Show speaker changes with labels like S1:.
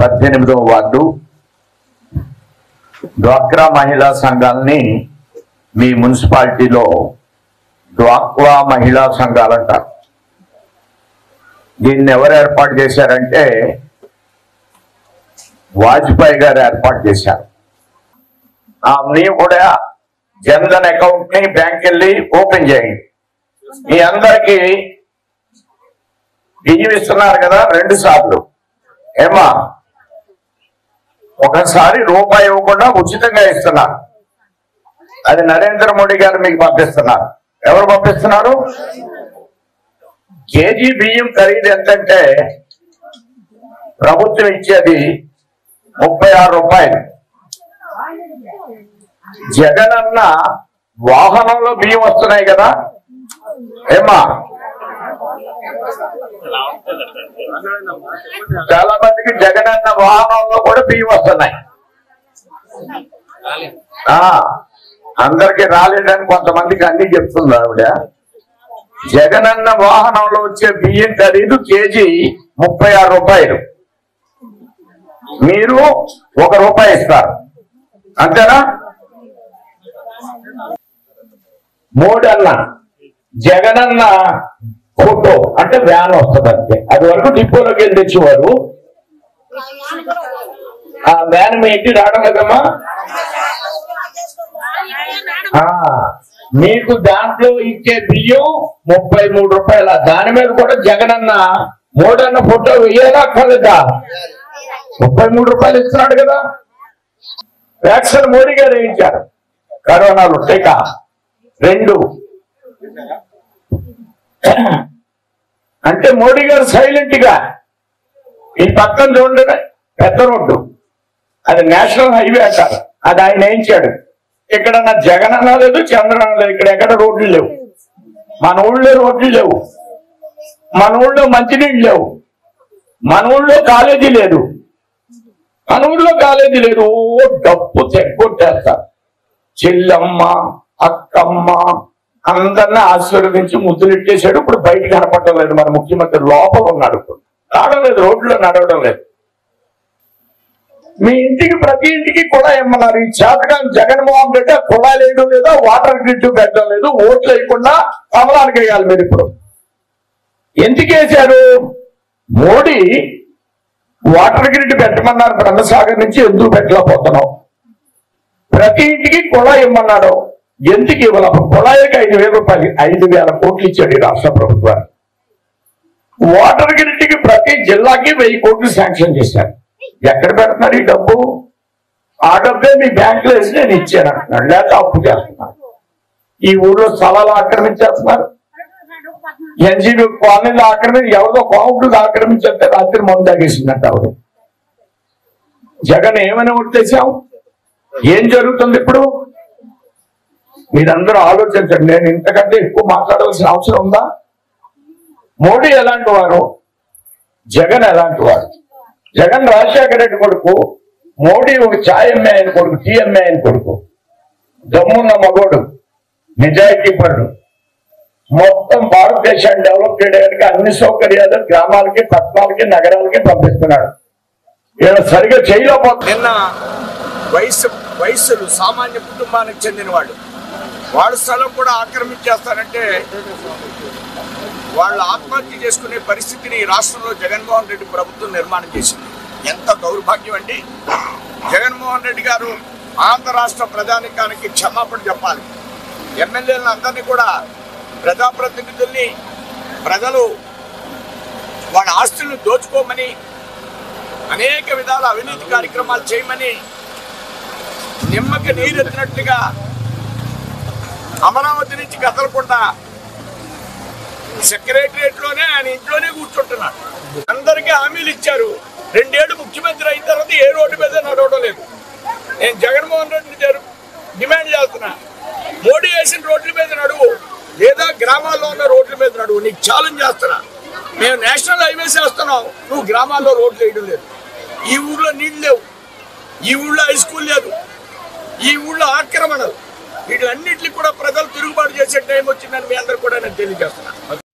S1: పద్దెనిమిదవ వార్డు డ్వాక్రా మహిళా సంఘాలని మీ మున్సిపాలిటీలో డ్వాక్రా మహిళా సంఘాలు అంటారు దీన్ని ఎవరు ఏర్పాటు చేశారంటే వాజ్పేయి గారు ఏర్పాటు చేశారు ఆ మీరు కూడా జన్ధన్ అకౌంట్ ని బ్యాంక్ వెళ్ళి ఓపెన్ చేయండి మీ అందరికి బియ్యం ఇస్తున్నారు కదా రెండు సార్లు ఏమా ఒకసారి రూపాయి ఇవ్వకుండా ఉచితంగా ఇస్తున్నారు అది నరేంద్ర మోడీ గారు మీకు పంపిస్తున్నారు ఎవరు పంపిస్తున్నారు కేజీ బియ్యం ఖరీదు ఎంతంటే ప్రభుత్వం ఇచ్చేది ముప్పై ఆరు రూపాయలు జగన్ అన్న వాహనంలో బియ్యం వస్తున్నాయి కదా ఏమా చాలా మందికి జగన్ అన్న వాహనంలో కూడా బియ్యం వస్తున్నాయి ఆ అందరికి రాలేదని కొంతమందికి అన్ని చెప్తుంది ఆవిడ జగన్ అన్న వాహనంలో వచ్చే బియ్యం ఖరీదు కేజీ ముప్పై ఆరు రూపాయలు మీరు ఒక రూపాయి ఇస్తారు అంతేనా మూడన్న జగనన్న ఫోటో అంటే వ్యాన్ వస్తుంది అంతే అది వరకు డిపోలోకి వెళ్ళి తెచ్చేవారు ఆ వ్యాన్ మీ ఇంటికి రావడం కదమ్మా ఆ, మీకు దాంట్లో ఇచ్చే బియ్యం ముప్పై మూడు రూపాయల దాని మీద కూడా జగనన్న మూడన్న ఫోటో వేయాలక్కర్లేదా ముప్పై మూడు రూపాయలు ఇస్తున్నాడు కదా వ్యాక్సిన్ మోడీ గారు వేయించారు కరోనాలో టీకా రెండు అంటే మోడీ గారు సైలెంట్ గా ఈ పక్కన చూడండి పెద్ద రోడ్డు అది నేషనల్ హైవే అంటారు అది ఆయన వేయించాడు ఇక్కడ నా జగన్ అన్న లేదు చంద్రన్న లేదు ఇక్కడ ఎక్కడ రోడ్లు లేవు మన ఊళ్ళో రోడ్లు లేవు మన ఊళ్ళో మంచినీళ్ళు లేవు మన ఊళ్ళో కాలేజీ లేదు మన ఊళ్ళో కాలేజీ లేదు ఓ డప్పు తెగొట్టేస్తారు చెల్లమ్మ అక్కమ్మ అందరిని ఆశీర్వదించి ముద్దులెట్టేశాడు ఇప్పుడు బయట కనపడడం లేదు మన ముఖ్యమంత్రి లోపల ఉన్నాడు ఇప్పుడు రావడం లేదు రోడ్లో నడవడం లేదు మీ ఇంటికి ప్రతి ఇంటికి కూడా ఇమ్మన్నారు ఈ చేతగా జగన్మోహన్ రెడ్డి ఆ కుళాయి వేయడం లేదా వాటర్ గ్రిడ్ పెట్టడం లేదు ఓట్లు వేయకుండా కమలానికి వేయాలి మీరు ఇప్పుడు ఎందుకు వేశారు మోడీ వాటర్ గ్రిడ్ పెట్టమన్నారు బ్రహ్మసాగర్ నుంచి ఎందుకు పెట్టలేకపోతున్నాం ప్రతి ఇంటికి కుళాయి ఇమ్మన్నాడు ఎందుకు ఇవ్వాలి అప్పుడు కుళాయికి ఐదు వేల రూపాయలు ఐదు వేల కోట్లు ఇచ్చాడు ఈ రాష్ట్ర ప్రభుత్వానికి వాటర్ గ్రిడ్కి ప్రతి జిల్లాకి వెయ్యి కోట్లు శాంక్షన్ చేశారు ఎక్కడ పెడుతున్నారు ఈ డబ్బు ఆ డబ్బే మీ బ్యాంకులో వేసి నేను ఇచ్చాను అంటున్నాడు లేక అప్పు చేస్తున్నాను ఈ ఊర్లో స్థలాలు ఆక్రమించేస్తున్నారు ఎన్జీబీ కాలనీలో ఆక్రమించి ఎవరిదో కోముడు ఆక్రమించేస్తే రాత్రి మందు తాగేసిందంట ఆవిడ జగన్ ఏమని ఉట్టేశాం ఏం జరుగుతుంది ఇప్పుడు మీరందరూ ఆలోచించండి నేను ఇంతకంటే ఎక్కువ మాట్లాడవలసిన అవసరం ఉందా మోడీ ఎలాంటి వారు జగన్ ఎలాంటి వారు జగన్ రాజశేఖర రెడ్డి కొడుకు మోడీ ఒక ఛాయ్ అమ్మే ఆయన కొడుకు టీ అమ్మే ఆయన కొడుకు దమ్మున్న మగోడు నిజాయితీ పరుడు మొత్తం భారతదేశాన్ని డెవలప్ చేయడానికి అన్ని సౌకర్యాలు గ్రామాలకి పట్టణాలకి నగరాలకి పంపిస్తున్నాడు ఈయన సరిగా చేయలేకపోతే
S2: నిన్న వయసు వయసులు సామాన్య కుటుంబానికి చెందిన వాళ్ళు వాళ్ళ స్థలం కూడా ఆక్రమించేస్తారంటే వాళ్ళు ఆత్మహత్య చేసుకునే పరిస్థితిని ఈ రాష్ట్రంలో జగన్మోహన్ రెడ్డి ప్రభుత్వం నిర్మాణం చేసింది ఎంత దౌర్భాగ్యం అండి జగన్మోహన్ రెడ్డి గారు ఆంధ్ర రాష్ట్ర ప్రజానికానికి క్షమాపణ చెప్పాలి ఎమ్మెల్యేలను అందరినీ కూడా ప్రజాప్రతినిధుల్ని ప్రజలు వాళ్ళ ఆస్తులను దోచుకోమని అనేక విధాల అవినీతి కార్యక్రమాలు చేయమని నిమ్మకి నీరెత్తినట్లుగా అమరావతి నుంచి కదలకుండా సెక్రటరియట్ లోనే ఆయన ఇంట్లోనే కూర్చుంటున్నాడు అందరికీ హామీలు ఇచ్చారు రెండేళ్లు ముఖ్యమంత్రి అయిన తర్వాత ఏ రోడ్డు మీద నడవడం లేదు నేను జగన్మోహన్ రెడ్డి గారు డిమాండ్ చేస్తున్నా మోడీ వేసిన రోడ్ల మీద నడువు లేదా గ్రామాల్లో ఉన్న రోడ్ల మీద నడువు నీకు ఛాలెంజ్ చేస్తున్నా మేము నేషనల్ హైవేస్ వేస్తున్నాం నువ్వు గ్రామాల్లో రోడ్లు వేయడం లేదు ఈ ఊర్లో నీళ్ళు లేవు ఈ ఊళ్ళో హై స్కూల్ లేదు ఈ ఊళ్ళో ఆక్రమణలు వీటన్నిటికి కూడా ప్రజలు తిరుగుబాటు చేసే టైం వచ్చిందని మీ అందరు కూడా నేను తెలియజేస్తున్నా